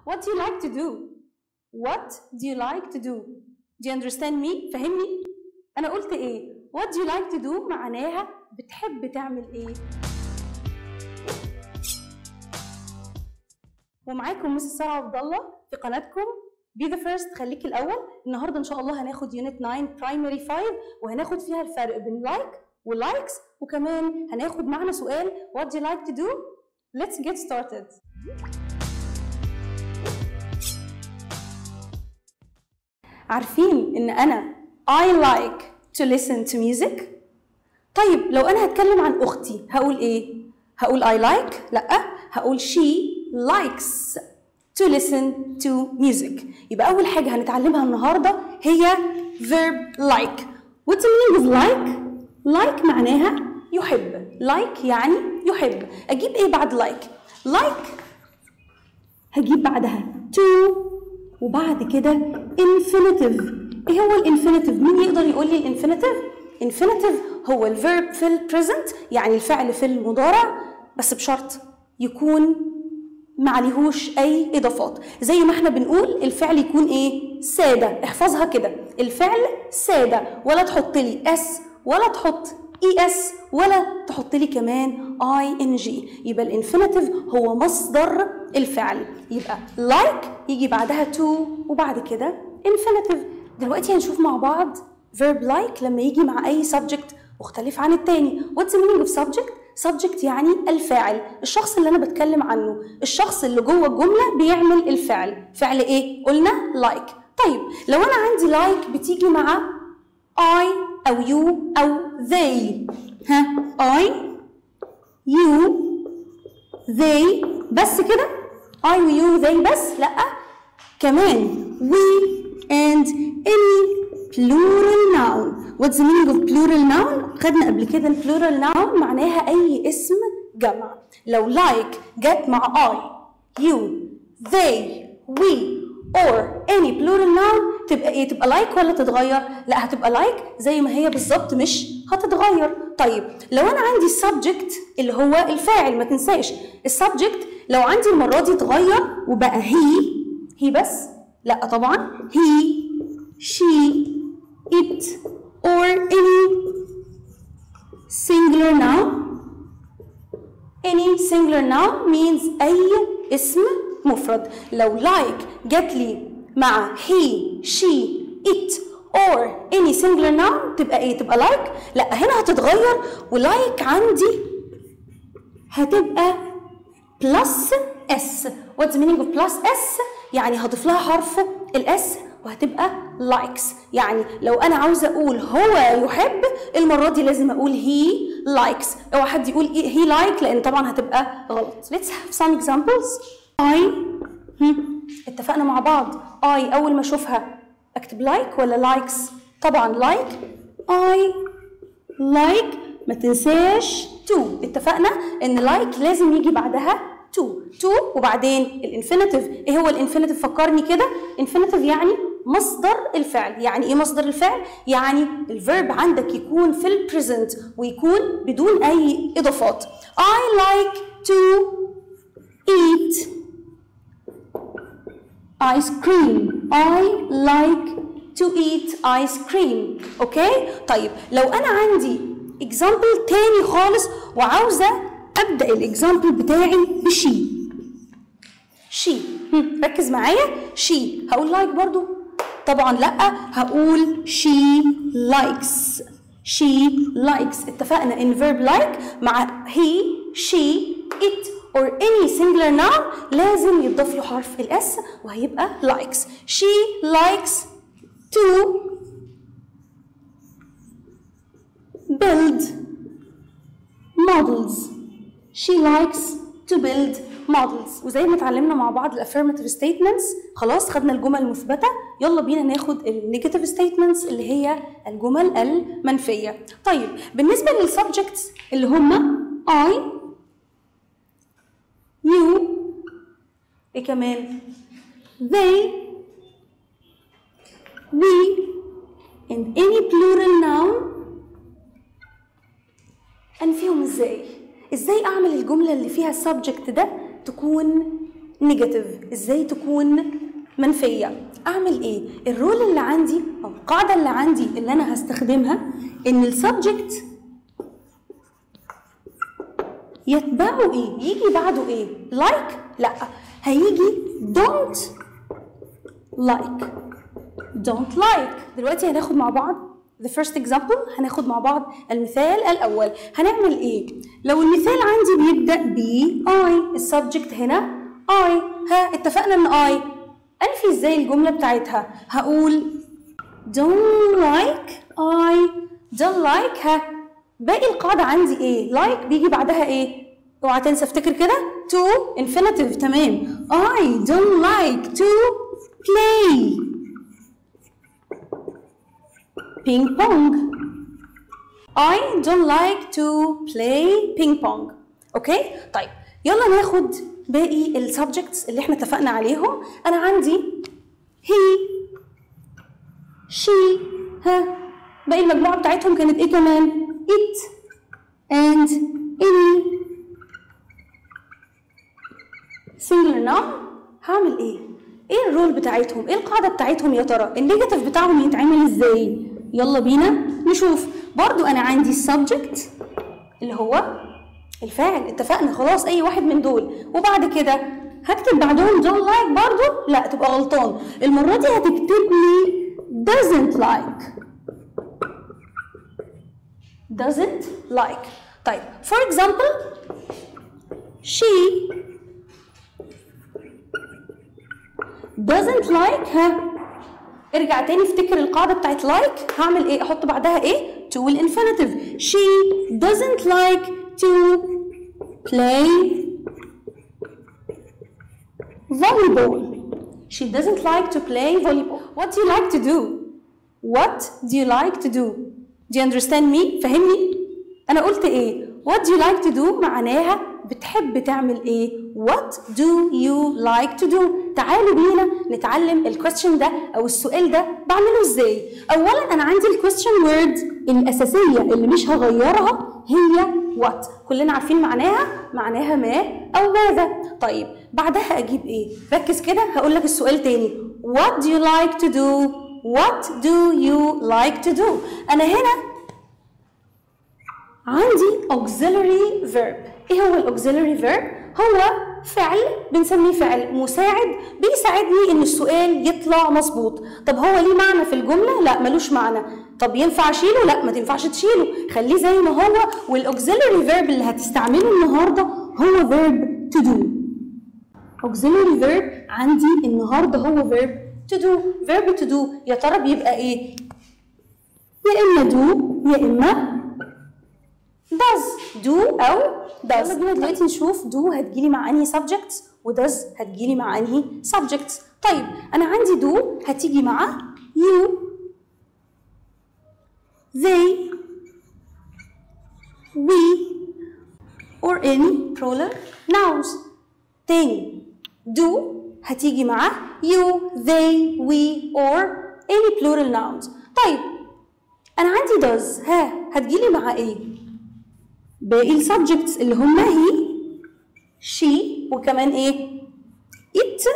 what do you like to do what do you like to do do you understand me فهمني انا قلت ايه what do you like to do معناها بتحب تعمل ايه ومعاكم مس ساره عبد الله في قناتكم بي ذا فيرست خليك الاول النهارده ان شاء الله هناخد يونت 9 برايمري 5 وهناخد فيها الفرق بين لايك ولايكس وكمان هناخد معنا سؤال what do you like to do let's get started عارفين ان انا I like to listen to music طيب لو انا هتكلم عن اختي هقول ايه هقول I like لا هقول she likes to listen to music يبقى اول حاجه هنتعلمها النهارده هي verb like what's the meaning of like like معناها يحب like يعني يحب اجيب ايه بعد like like هجيب بعدها to وبعد كده infinitive ايه هو الانفينيتيف مين يقدر يقول لي الانفينيتيف انفينيتيف هو الفيرب في البريزنت يعني الفعل في المضارع بس بشرط يكون ما عليهوش اي اضافات زي ما احنا بنقول الفعل يكون ايه ساده احفظها كده الفعل ساده ولا تحط لي اس ولا تحط اي اس ولا تحط لي كمان اي ان جي يبقى الانفينيتيف هو مصدر الفعل يبقى like يجي بعدها to وبعد كده infinitive دلوقتي هنشوف مع بعض verb like لما يجي مع اي subject مختلف عن التاني what's the meaning of subject subject يعني الفاعل الشخص اللي انا بتكلم عنه الشخص اللي جوه الجمله بيعمل الفعل فعل ايه قلنا like طيب لو انا عندي like بتيجي مع I او you او they ها I you they بس كده I و you they بس لا كمان we and any plural noun what's the meaning of plural noun خدنا قبل كده ال plural noun معناها اي اسم جمع لو like جت مع I you they we or any plural noun تبقى ايه تبقى like ولا تتغير لا هتبقى like زي ما هي بالظبط مش هتتغير طيب لو انا عندي subject اللي هو الفاعل ما تنساش السبجكت لو عندي المره دي اتغير وبقى he he بس لا طبعا he she it or any singular noun any singular noun means أي اسم مفرد لو like جات لي مع he she it or any singular noun تبقى ايه تبقى like لا هنا هتتغير ولايك عندي هتبقى plus s what's the meaning of plus s يعني هضيف لها حرف الاس وهتبقى likes يعني لو انا عاوزه اقول هو يحب المره دي لازم اقول he likes اوعى حد يقول he like لان طبعا هتبقى غلط let's have some examples I هم. اتفقنا مع بعض I اول ما اشوفها اكتب like ولا likes طبعا like I like ما تنساش to اتفقنا ان like لازم يجي بعدها to to وبعدين الانفينيتيف ايه هو الانفينيتيف فكرني كده انفينيتيف يعني مصدر الفعل يعني ايه مصدر الفعل يعني الفيرب عندك يكون في البريزنت ويكون بدون اي اضافات I like to eat ice cream I like to eat ice cream اوكي طيب لو انا عندي example تاني خالص وعاوزه ابدا الاكزامبل بتاعي بشي شي ركز معايا شي هقول لايك like برضو طبعا لا هقول she likes she likes اتفقنا ان verb like مع he she it or any singular noun لازم يتضاف له حرف الاس وهيبقى likes she likes to build models she likes to build models وزي ما اتعلمنا مع بعض الافيرماتيف ستيتمنتس خلاص خدنا الجمل المثبته يلا بينا ناخد النيجاتيف ستيتمنتس اللي هي الجمل المنفيه طيب بالنسبه للسبجكتس اللي هم I you ايه كمان they we and any plural noun انفيهم ازاي ازاي اعمل الجمله اللي فيها السبجكت ده تكون نيجاتيف ازاي تكون منفيه اعمل ايه الرول اللي عندي او القاعده اللي عندي اللي انا هستخدمها ان السبجكت يتبعه ايه يجي بعده ايه لايك like? لا هيجي don't like don't like دلوقتي هناخد مع بعض the first example هناخد مع بعض المثال الأول هنعمل إيه؟ لو المثال عندي بيبدأ ب I السبجكت هنا I ها اتفقنا إن I أنفي إزاي الجملة بتاعتها هقول don't like I don't like ها باقي القاعدة عندي إيه؟ like بيجي بعدها إيه؟ اوعى تنسى افتكر كده to infinitive تمام I don't like to play ping pong I don't like to play ping pong اوكي طيب يلا ناخد باقي السبجكتس اللي احنا اتفقنا عليهم انا عندي he she ها باقي المجموعه بتاعتهم كانت ايه كمان it and any singular noun هعمل ايه ايه الرول بتاعتهم ايه القاعده بتاعتهم يا ترى النيجاتيف بتاعهم يتعمل ازاي يلا بينا نشوف برضو انا عندي السبجكت اللي هو الفاعل اتفقنا خلاص اي واحد من دول وبعد كده هكتب بعدهم don't like برضو لا تبقى غلطان المرة دي هتكتب لي doesn't like doesn't like طيب for example she doesn't like ها ارجع تاني افتكر القاعدة بتاعت like هعمل ايه احط بعدها ايه to الانفينيتيف she doesn't like to play volleyball she doesn't like to play volleyball what do you like to do what do you like to do do you understand me فهمني انا قلت ايه what do you like to do معناها بتحب تعمل ايه what do you like to do تعالوا بينا نتعلم الكويستشن ده او السؤال ده بعمله ازاي اولا انا عندي الكويستشن وورد الاساسيه اللي مش هغيرها هي what كلنا عارفين معناها معناها ما او ماذا طيب بعدها اجيب ايه ركز كده هقول لك السؤال تاني what do you like to do what do you like to do انا هنا عندي auxiliary verb ايه هو الاوكسيلري فيرب هو فعل بنسميه فعل مساعد بيساعدني ان السؤال يطلع مظبوط طب هو ليه معنى في الجمله لا ملوش معنى طب ينفع اشيله لا ما تنفعش تشيله خليه زي ما هو والاوكسيلري فيرب اللي هتستعمله النهارده هو فيرب تو دو auxiliary verb عندي النهارده هو verb to do verb to do يا ترى بيبقى ايه يا اما do يا اما does do او does يلا بينا دلوقتي نشوف do هتجيلي مع انهي subjects و does هتجيلي مع انهي subjects طيب انا عندي do هتيجي مع you they we or any plural nouns تاني do هتيجي مع you they we or any plural nouns طيب انا عندي does ها هتجيلي مع ايه باقي السبجكتس اللي هم هي she وكمان ايه it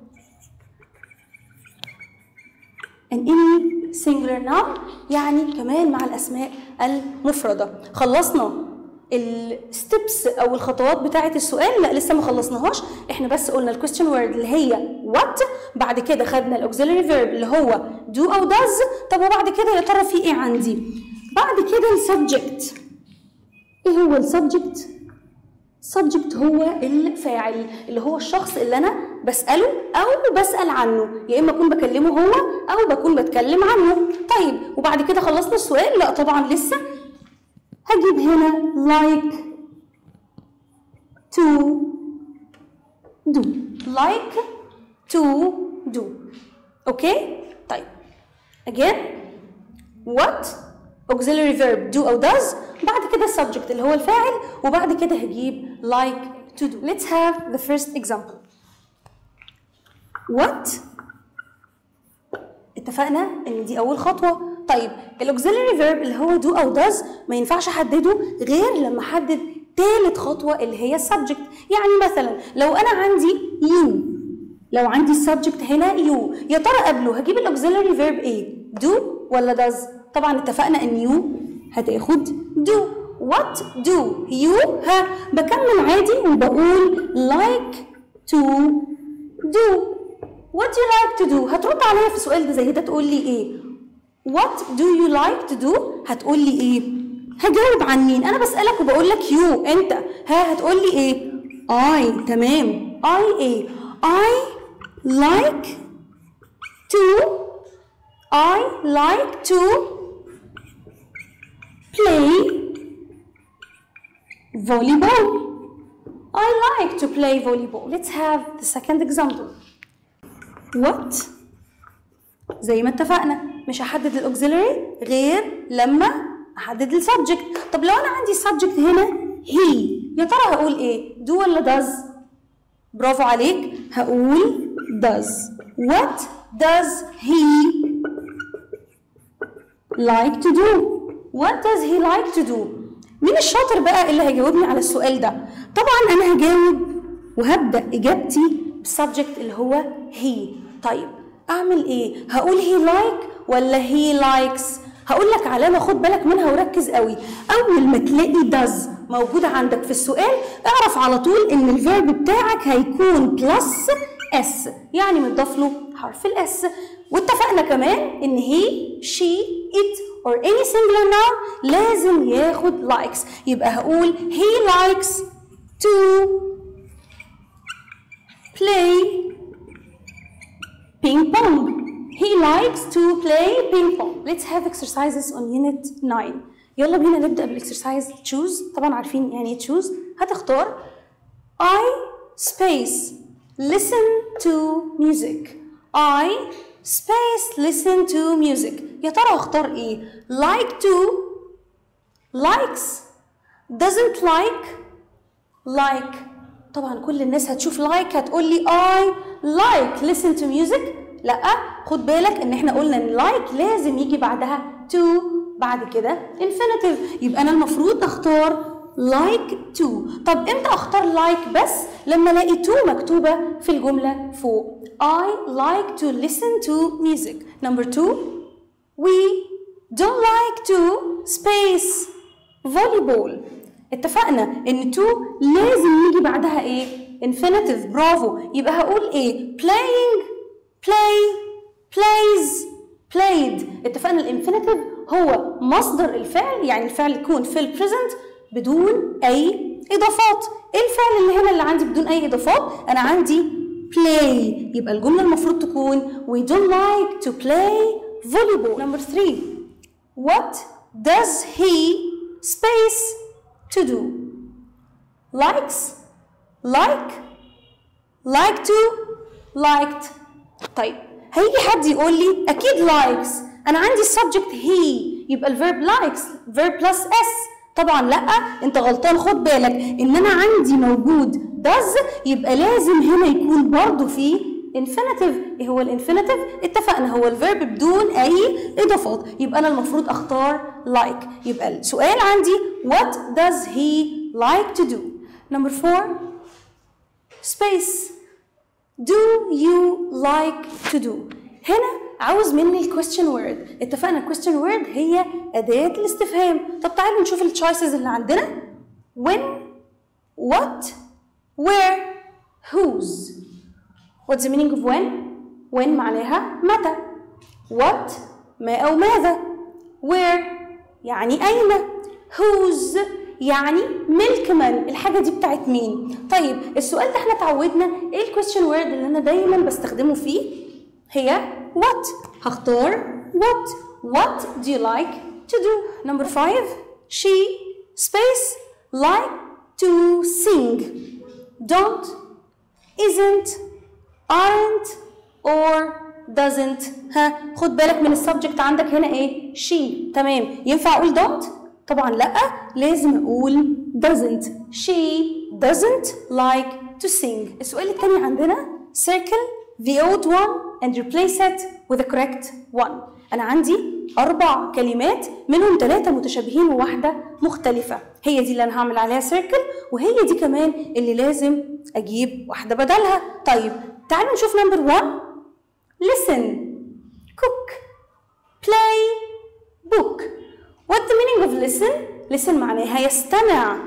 and any singular noun يعني كمان مع الاسماء المفرده خلصنا الستبس او الخطوات بتاعه السؤال لا لسه ما خلصناهاش احنا بس قلنا الكويستشن وورد اللي هي what بعد كده خدنا الاوكسيلري فيرب اللي هو do او does طب وبعد كده يا ترى في ايه عندي بعد كده السبجكت ايه هو السبجكت subject هو الفاعل اللي هو الشخص اللي انا بساله او بسال عنه يا اما اكون بكلمه هو او بكون بتكلم عنه طيب وبعد كده خلصنا السؤال لا طبعا لسه هجيب هنا like to do like to do اوكي طيب again what auxiliary verb do او does بعد كده السبجكت اللي هو الفاعل وبعد كده هجيب like to do let's have the first example what اتفقنا ان دي اول خطوه طيب الاوكسيلري فيرب اللي هو do او does ما ينفعش احدده غير لما احدد تالت خطوه اللي هي السبجكت يعني مثلا لو انا عندي you لو عندي السبجكت هنا يو يا ترى قبله هجيب الاوكسيلري فيرب ايه دو ولا does طبعا اتفقنا ان يو هتاخد do what do you ها بكمل عادي وبقول like to do what do you like to do هترد عليا في السؤال ده زي ده تقول لي ايه what do you like to do هتقول لي ايه هجاوب عن مين انا بسالك وبقول لك يو انت ها هتقول لي ايه I تمام I ايه I like to I like to play volleyball. I like to play volleyball. Let's have the second example. What? زي ما اتفقنا مش هحدد الاوكسيلري غير لما احدد السبجكت طب لو انا عندي سبجكت هنا he يا ترى هقول ايه do ولا does برافو عليك هقول does what does he like to do what does he like to do مين الشاطر بقى اللي هيجاوبني على السؤال ده طبعا انا هجاوب وهبدا اجابتي بالسبجكت اللي هو he طيب اعمل ايه هقول he like ولا he likes هقول لك علامه خد بالك منها وركز قوي اول ما تلاقي does موجوده عندك في السؤال اعرف على طول ان الفيرب بتاعك هيكون بلس اس يعني متضاف له حرف الاس واتفقنا كمان ان هي she it or any singular noun لازم ياخد likes يبقى هقول he likes to play ping pong he likes to play ping pong let's have exercises on unit 9 يلا بينا نبدأ بالاكسرسايز choose طبعا عارفين يعني ايه choose هتختار I space listen to music I space listen to music يا ترى اختار ايه like to likes doesn't like like طبعا كل الناس هتشوف like هتقول لي I like listen to music لا خد بالك ان احنا قلنا ان like لازم يجي بعدها to بعد كده infinitive يبقى انا المفروض اختار like to طب امتى اختار like بس لما الاقي to مكتوبه في الجمله فوق I like to listen to music number two we don't like to space volleyball اتفقنا ان to لازم يجي بعدها ايه infinitive برافو يبقى هقول ايه playing play plays played اتفقنا الانفينيتيف هو مصدر الفعل يعني الفعل يكون في البريزنت بدون اي اضافات ايه الفعل اللي هنا اللي عندي بدون اي اضافات انا عندي play يبقى الجمله المفروض تكون we don't like to play volleyball number three what does he space to do likes like like to liked طيب هيجي حد يقول لي اكيد likes انا عندي السبجكت he يبقى الفيرب likes verb plus s طبعا لا انت غلطان خد بالك ان انا عندي موجود does يبقى لازم هنا يكون برضو في infinitive ايه هو الانفينيتيف اتفقنا هو الفيرب بدون اي اضافات يبقى انا المفروض اختار like يبقى السؤال عندي what does he like to do number four space do you like to do هنا عاوز مني الكويستشن وورد اتفقنا الكويستشن وورد هي أداة الاستفهام طب تعالوا نشوف التشويسز اللي عندنا when what where whose what's the meaning of when when معناها متى what ما أو ماذا where يعني أين whose يعني ملك من الحاجة دي بتاعت مين طيب السؤال ده احنا اتعودنا ايه الكويستشن وورد اللي انا دايما بستخدمه فيه هي what هختار what what do you like to do number five she space like to sing don't isn't aren't or doesn't ها خد بالك من السبجكت عندك هنا ايه she تمام ينفع اقول don't طبعا لا لازم اقول doesn't she doesn't like to sing السؤال الثاني عندنا circle the old one and replace it with the correct one انا عندي اربع كلمات منهم ثلاثه متشابهين وواحده مختلفه هي دي اللي انا هعمل عليها سيركل وهي دي كمان اللي لازم اجيب واحده بدلها طيب تعالوا نشوف نمبر 1 listen cook play book what the meaning of listen listen معناها يستمع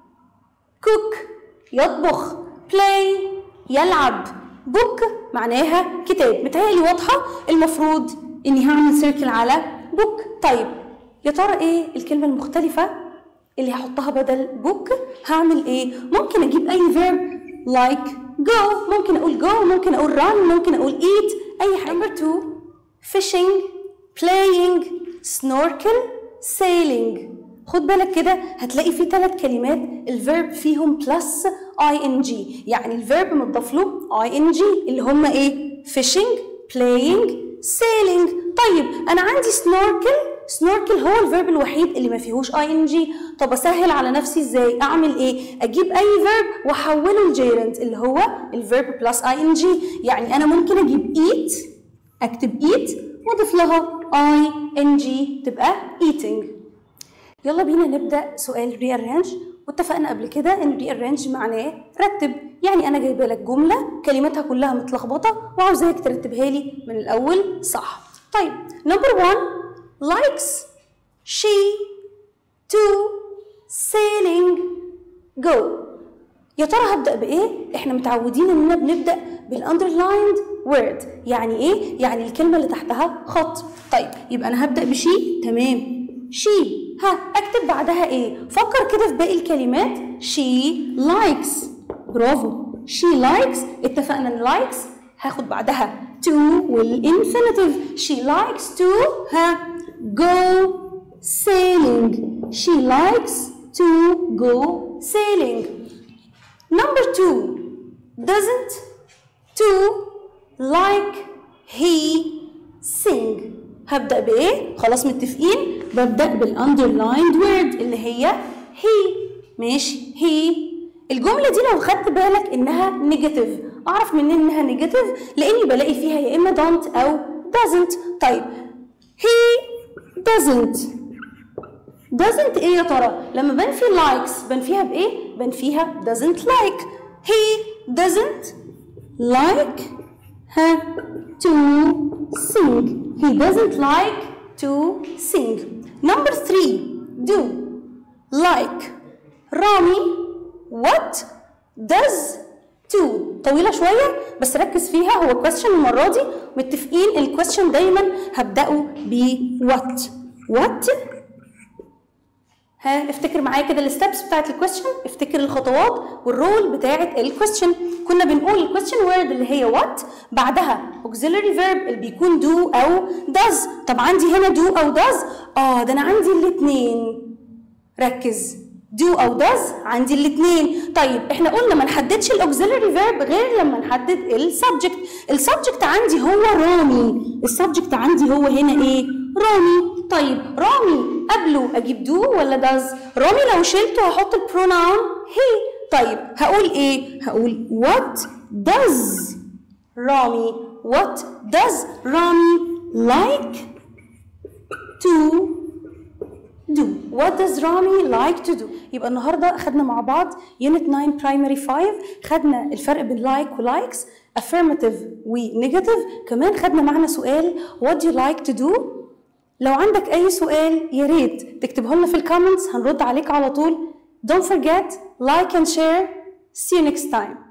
cook يطبخ play يلعب book معناها كتاب متهيألي واضحة المفروض إني هعمل سيركل على book طيب يا ترى إيه الكلمة المختلفة اللي هحطها بدل book هعمل إيه ممكن أجيب أي verb like go ممكن أقول go ممكن أقول run ممكن أقول eat أي حاجة number two fishing playing snorkel sailing خد بالك كده هتلاقي في ثلاث كلمات الفيرب فيهم بلس اي ان جي يعني الفيرب مضاف له اي ان جي اللي هم ايه fishing playing sailing طيب انا عندي snorkel سنوركل هو الفيرب الوحيد اللي ما فيهوش اي ان جي طب اسهل على نفسي ازاي اعمل ايه اجيب اي فيرب واحوله لجيرند اللي هو الفيرب بلس اي ان جي يعني انا ممكن اجيب eat اكتب eat واضيف لها اي ان جي تبقى eating يلا بينا نبدا سؤال rearrange واتفقنا قبل كده ان rearrange معناه رتب يعني انا جايبه لك جمله كلماتها كلها متلخبطه وعاوزاك ترتبها لي من الاول صح طيب نمبر 1 likes she to sailing go يا ترى هبدا بايه احنا متعودين اننا بنبدا بالاندرلايند وورد يعني ايه يعني الكلمه اللي تحتها خط طيب يبقى انا هبدا بشي تمام شي ها اكتب بعدها ايه فكر كده في باقي الكلمات she likes برافو she likes اتفقنا ان likes هاخد بعدها to والانفينيتيف she likes to ها go sailing she likes to go sailing number two doesn't to like he sing هبدأ بإيه؟ خلاص متفقين؟ ببدأ بالأندرلايند وورد اللي هي he ماشي he الجملة دي لو خدت بالك إنها نيجاتيف أعرف منين إنها نيجاتيف؟ لأني بلاقي فيها يا إما don't أو doesn't طيب he doesn't doesn't إيه يا ترى؟ لما بنفي likes بنفيها بإيه؟ بنفيها doesn't like he doesn't like her to sing he doesn't like to sing number three do like رامي what does to طويلة شوية بس ركز فيها هو question المرة دي متفقين الكويستشن دايما هبدأه ب what what ها افتكر معايا كده الستبس بتاعت الكويستشن افتكر الخطوات والرول بتاعت الكويستشن كنا بنقول الكويستشن وورد اللي هي وات بعدها auxiliary verb اللي بيكون do او does طب عندي هنا do او does اه ده انا عندي الاثنين ركز do او does عندي الاثنين طيب احنا قلنا ما نحددش الاوكسيلري فيرب غير لما نحدد السبجكت السبجكت عندي هو رامي السبجكت عندي هو هنا ايه رامي طيب رامي قبله اجيب do ولا does رامي لو شلته هحط البروناون he طيب هقول ايه هقول what does رامي what does رامي like to do what does رامي like to do يبقى النهارده خدنا مع بعض unit 9 primary 5 خدنا الفرق بين like و likes affirmative و negative كمان خدنا معنا سؤال what do you like to do لو عندك اي سؤال يا ريت تكتبه لنا في الكومنتس هنرد عليك على طول don't forget like and share see you next time